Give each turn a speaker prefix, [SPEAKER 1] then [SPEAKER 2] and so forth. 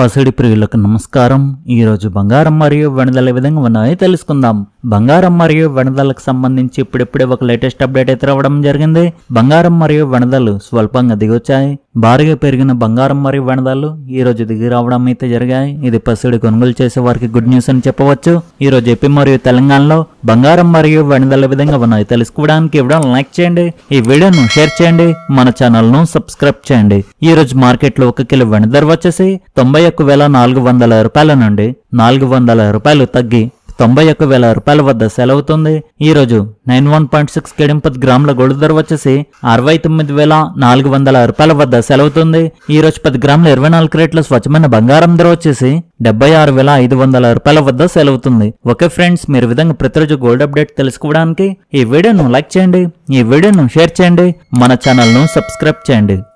[SPEAKER 1] పసిడి ప్రియులకు నమస్కారం ఈ రోజు బంగారం మరియు వెనదల ఏ విధంగా ఉన్నాయో తెలుసుకుందాం బంగారం మరియు వెనదలకు సంబంధించి ఇప్పుడిప్పుడే ఒక లేటెస్ట్ అప్డేట్ అయితే రావడం జరిగింది బంగారం మరియు వెనదలు స్వల్పంగా దిగొచ్చాయి భారీగా పెరిగిన బంగారం మరియు వెనదలు ఈ రోజు దిగి రావడం అయితే జరిగాయి ఇది పసిడి కొనుగోలు చేసే వారికి గుడ్ న్యూస్ అని చెప్పవచ్చు ఈ రోజు ఏపీ మరియు తెలంగాణలో బంగారం మరియు వెనదల ఏ విధంగా ఉన్నాయి తెలుసుకోవడానికి ఇవ్వడం లైక్ చేయండి ఈ వీడియోను షేర్ చేయండి మన ఛానల్ ను సబ్స్క్రైబ్ చేయండి ఈ రోజు మార్కెట్ లో ఒక కిలో వెండి ధర వచ్చేసి తొంభై ఒక్క వేల నాలుగు వందల రూపాయల నుండి నాలుగు వందల రూపాయలు తగ్గి తొంభై ఒక్క వేల రూపాయల వద్ద సెలవుతుంది ఈ రోజు నైన్ వన్ పాయింట్ సిక్స్ కెడింపది గ్రాముల గోల్డ్ ధర వచ్చేసి అరవై తొమ్మిది వేల నాలుగు వందల రూపాయల వద్ద సెలవుతుంది ఈ రోజు పది గ్రాముల ఇరవై నాలుగు రేట్ల స్వచ్ఛమైన బంగారం ధర వచ్చేసి డెబ్బై ఆరు వేల ఐదు వందల రూపాయల వద్ద సెలవుతుంది ఓకే ఫ్రెండ్స్ మీరు ఈ విధంగా ప్రతిరోజు గోల్డ్ అప్డేట్ తెలుసుకోవడానికి ఈ వీడియోను లైక్ చేయండి ఈ వీడియోను షేర్ చేయండి మన ఛానల్ను సబ్స్క్రైబ్ చేయండి